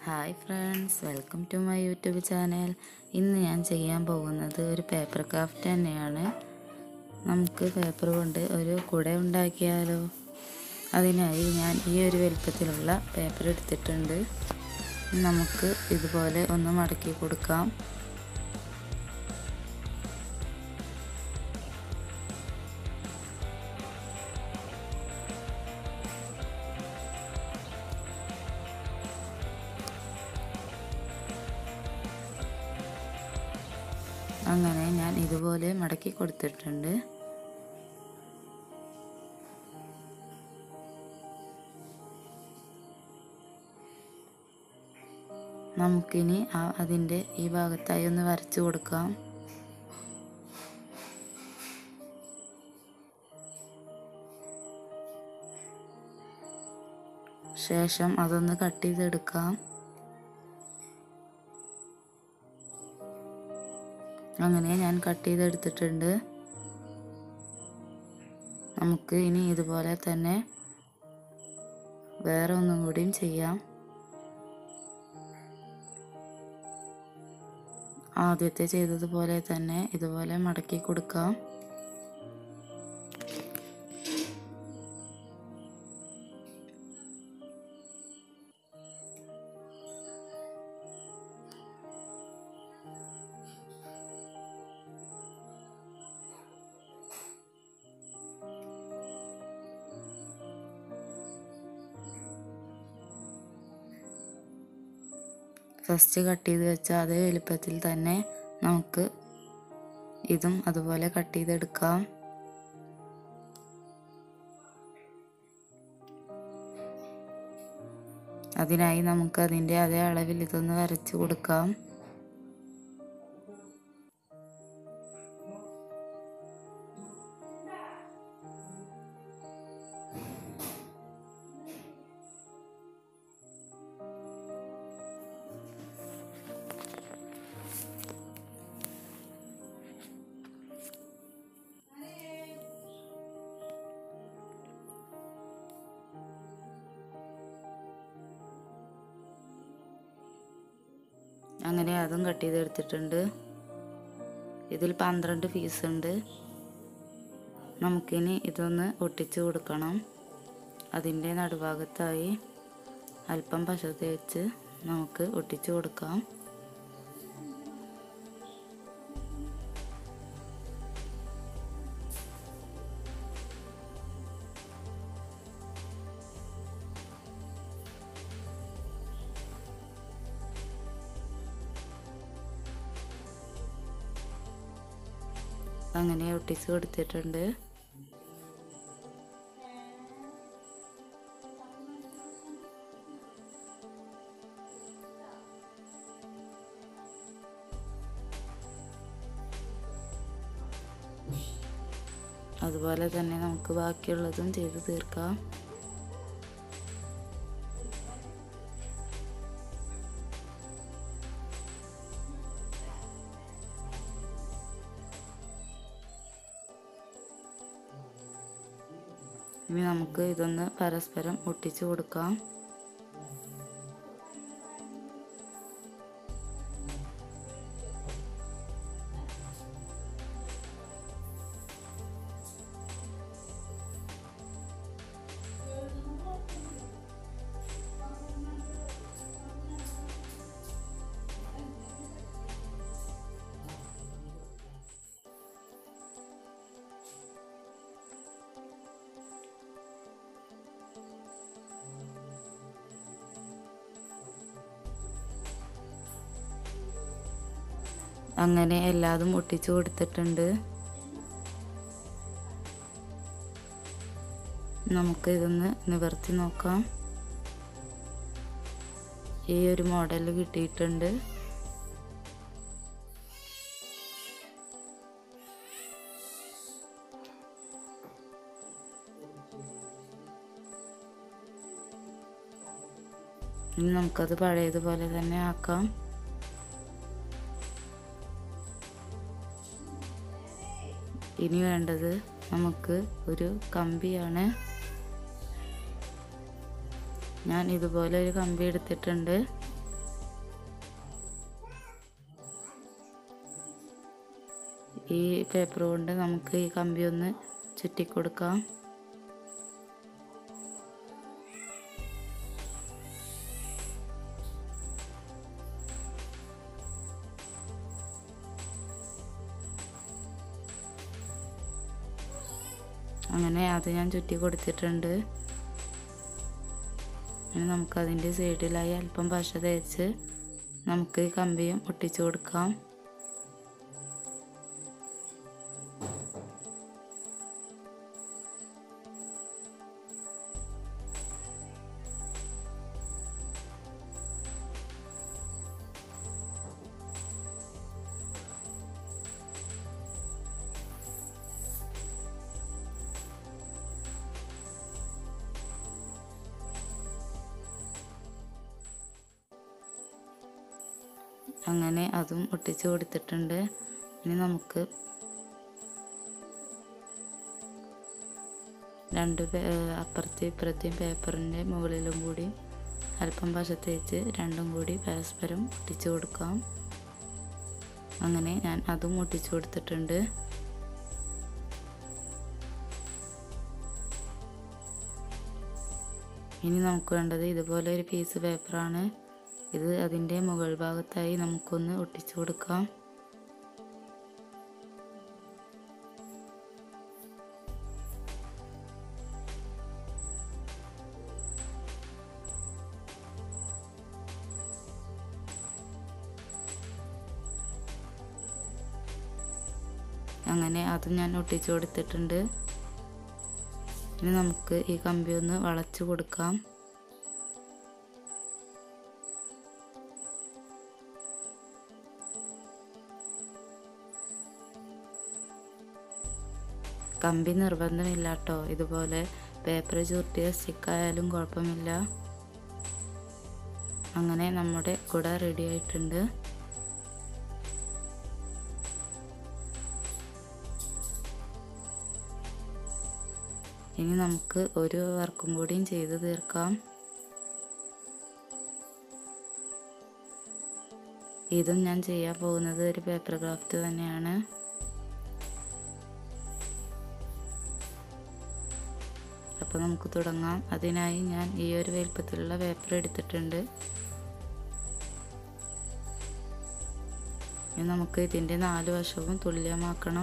hi friends welcome to my YouTube channel ഇന്ന് ഞാൻ ചെയ്യാൻ പോകുന്നത് ഒരു പേപ്പർ ക്രാഫ്റ്റ് തന്നെയാണ് നമുക്ക് പേപ്പർ കൊണ്ട് ഒരു കുട ഉണ്ടാക്കിയാലോ അതിനായി ഞാൻ ഈ ഒരു വലിപ്പത്തിലുള്ള പേപ്പർ എടുത്തിട്ടുണ്ട് നമുക്ക് ഇതുപോലെ ഒന്ന് മടക്കി കൊടുക്കാം അങ്ങനെ ഞാൻ ഇതുപോലെ മടക്കി കൊടുത്തിട്ടുണ്ട് നമുക്കിനി ആ- അതിൻ്റെ ഈ ഭാഗത്തായി ഒന്ന് വരച്ചു കൊടുക്കാം ശേഷം അതൊന്ന് കട്ട് ചെയ്തെടുക്കാം അങ്ങനെ ഞാൻ കട്ട് ചെയ്തെടുത്തിട്ടുണ്ട് നമുക്ക് ഇനി ഇതുപോലെ തന്നെ വേറെ ഒന്നും കൂടിയും ചെയ്യാം ആദ്യത്തെ ചെയ്തതുപോലെ തന്നെ ഇതുപോലെ മടക്കി കൊടുക്കാം ഫസ്റ്റ് കട്ട് ചെയ്ത് വെച്ച അതേ വലുപ്പത്തിൽ തന്നെ നമുക്ക് ഇതും അതുപോലെ കട്ട് ചെയ്തെടുക്കാം അതിനായി നമുക്ക് അതിൻ്റെ അതേ അളവിൽ ഇതൊന്ന് വരച്ചു കൊടുക്കാം അങ്ങനെ അതും കട്ട് ചെയ്തെടുത്തിട്ടുണ്ട് ഇതിൽ പന്ത്രണ്ട് പീസ് ഉണ്ട് നമുക്കിനി ഇതൊന്ന് ഒട്ടിച്ചു കൊടുക്കണം അതിൻ്റെ നടുഭാഗത്തായി അല്പം പശ തേച്ച് നമുക്ക് ഒട്ടിച്ചു കൊടുക്കാം അങ്ങനെ ഒട്ടിച്ച് കൊടുത്തിട്ടുണ്ട് അതുപോലെ തന്നെ നമുക്ക് ബാക്കിയുള്ളതും ചെയ്ത് തീർക്കാം ഇനി നമുക്ക് ഇതൊന്ന് പരസ്പരം ഒട്ടിച്ചു കൊടുക്കാം അങ്ങനെ എല്ലാതും ഒട്ടിച്ചു കൊടുത്തിട്ടുണ്ട് നമുക്ക് ഇതൊന്ന് നിവർത്തി നോക്കാം ഈ ഒരു മോഡൽ കിട്ടിയിട്ടുണ്ട് ഇനി നമുക്കത് പഴയതുപോലെ തന്നെ ആക്കാം ഇനി വേണ്ടത് നമുക്ക് ഒരു കമ്പിയാണ് ഞാൻ ഇതുപോലെ ഒരു കമ്പി എടുത്തിട്ടുണ്ട് ഈ പേപ്പർ കൊണ്ട് നമുക്ക് ഈ കമ്പി ഒന്ന് ചുറ്റിക്കൊടുക്കാം അങ്ങനെ അത് ഞാൻ ചുറ്റി കൊടുത്തിട്ടുണ്ട് ഇനി നമുക്കതിൻ്റെ സൈഡിലായി അല്പം പശ തേച്ച് നമുക്ക് ഈ കമ്പിയും ഒട്ടിച്ചു കൊടുക്കാം അങ്ങനെ അതും ഒട്ടിച്ചു കൊടുത്തിട്ടുണ്ട് ഇനി നമുക്ക് രണ്ട് പേ- ഏഹ് അപ്പുറത്തെയും ഇപ്പുറത്തെയും പേപ്പറിൻ്റെ മുകളിലും കൂടി അല്പം പശ തേച്ച് രണ്ടും കൂടി പരസ്പരം ഒട്ടിച്ചു കൊടുക്കാം അങ്ങനെ ഞാൻ അതും ഒട്ടിച്ചു കൊടുത്തിട്ടുണ്ട് ഇനി നമുക്ക് വേണ്ടത് ഇതുപോലെ ഒരു പീസ് പേപ്പറാണ് ഇത് അതിൻ്റെ മുകൾ ഭാഗത്തായി നമുക്കൊന്ന് ഒട്ടിച്ചു കൊടുക്കാം അങ്ങനെ അതും ഞാൻ ഒട്ടിച്ചു കൊടുത്തിട്ടുണ്ട് ഇനി നമുക്ക് ഈ കമ്പി ഒന്ന് വളച്ചു കൊടുക്കാം കമ്പി നിർബന്ധമില്ല കേട്ടോ ഇതുപോലെ പേപ്പർ ചുരുട്ടിയ സ്റ്റിക്കായാലും കുഴപ്പമില്ല അങ്ങനെ നമ്മുടെ കുട റെഡി ആയിട്ടുണ്ട് ഇനി നമുക്ക് ഒരു വർക്കും കൂടിയും ചെയ്ത് തീർക്കാം ഇതും ഞാൻ ചെയ്യാൻ പോകുന്നത് ഒരു പേപ്പർ ക്രാഫ്റ്റ് തന്നെയാണ് അപ്പോൾ നമുക്ക് തുടങ്ങാം അതിനായി ഞാൻ ഈ ഒരു വലിപ്പത്തിലുള്ള പേപ്പർ എടുത്തിട്ടുണ്ട് ഇനി നമുക്ക് ഇതിൻ്റെ നാല് വശവും തുല്യമാക്കണം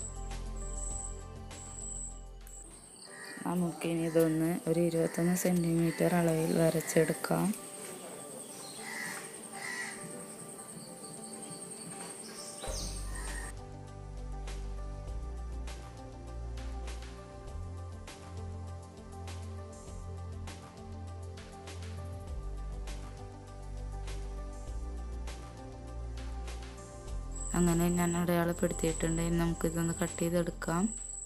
നമുക്കിനി ഇതൊന്ന് ഒരു ഇരുപത്തൊന്ന് സെൻറ്റിമീറ്റർ അളവിൽ വരച്ചെടുക്കാം അങ്ങനെ ഞാൻ അടയാളപ്പെടുത്തിയിട്ടുണ്ട് ഇനി നമുക്കിതൊന്ന് കട്ട് ചെയ്തെടുക്കാം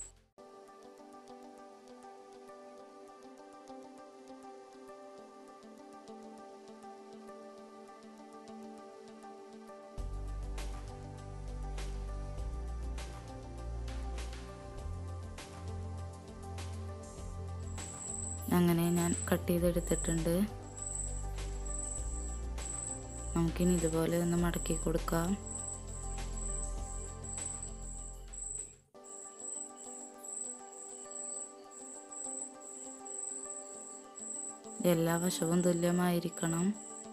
അങ്ങനെ ഞാൻ കട്ട് ചെയ്തെടുത്തിട്ടുണ്ട് നമുക്കിനി ഇതുപോലെ ഒന്ന് മടക്കി കൊടുക്കാം എല്ലാ വശവും തുല്യമായിരിക്കണം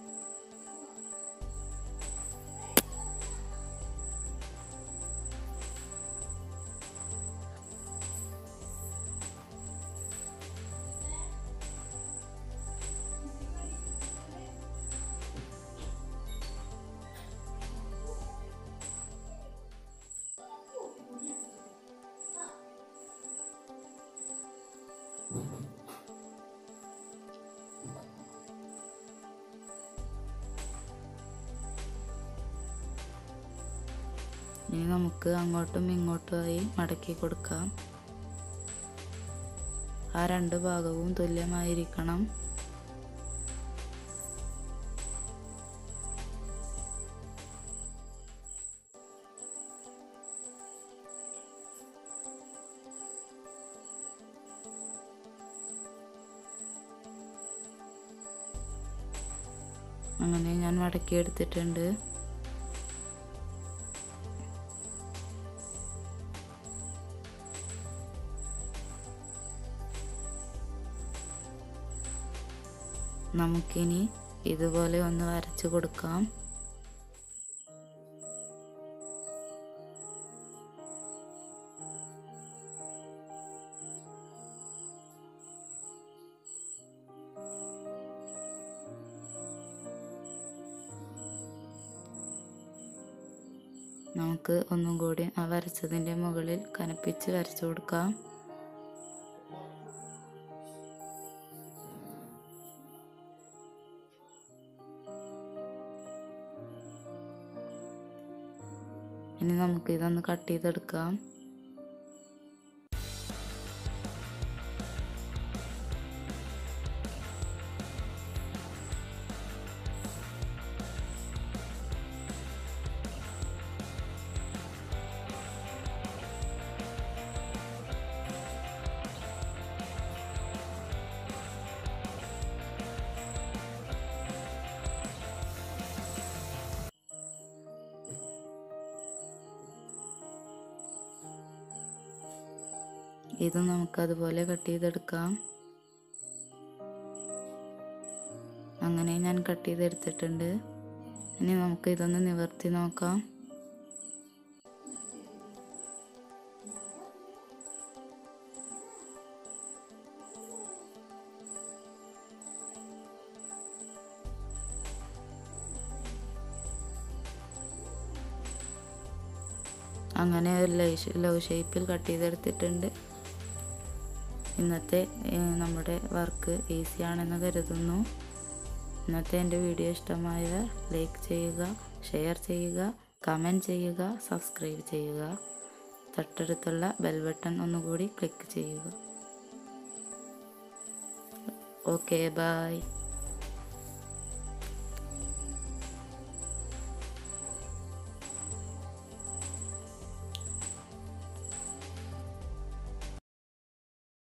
ഇനി നമുക്ക് അങ്ങോട്ടും ഇങ്ങോട്ടുമായി മടക്കി കൊടുക്കാം ആ രണ്ട് ഭാഗവും തുല്യമായിരിക്കണം അങ്ങനെ ഞാൻ മടക്കിയെടുത്തിട്ടുണ്ട് നമുക്കിനി ഇതുപോലെ ഒന്ന് വരച്ചു കൊടുക്കാം നമുക്ക് ഒന്നും കൂടി ആ വരച്ചതിൻ്റെ മുകളിൽ കനപ്പിച്ച് വരച്ചു കൊടുക്കാം ഇനി നമുക്ക് ഇതൊന്ന് കട്ട് ചെയ്തെടുക്കാം ഇത് നമുക്ക് അതുപോലെ കട്ട് ചെയ്തെടുക്കാം അങ്ങനെ ഞാൻ കട്ട് ചെയ്തെടുത്തിട്ടുണ്ട് ഇനി നമുക്ക് ഇതൊന്ന് നിവർത്തി നോക്കാം അങ്ങനെ ഒരു ലവ് ഷേപ്പിൽ കട്ട് ചെയ്തെടുത്തിട്ടുണ്ട് ഇന്നത്തെ ഏഹ്, നമ്മുടെ വർക്ക് ഈസിയാണെന്ന് കരുതുന്നു ഇന്നത്തെ എൻ്റെ വീഡിയോ ഇഷ്ടമായവർ ലൈക്ക് ചെയ്യുക ഷെയർ ചെയ്യുക കമൻറ്റ് ചെയ്യുക സബ്സ്ക്രൈബ് ചെയ്യുക തൊട്ടടുത്തുള്ള ബെൽ ബട്ടൺ ഒന്നുകൂടി ക്ലിക്ക് ചെയ്യുക ഓക്കെ ബായ്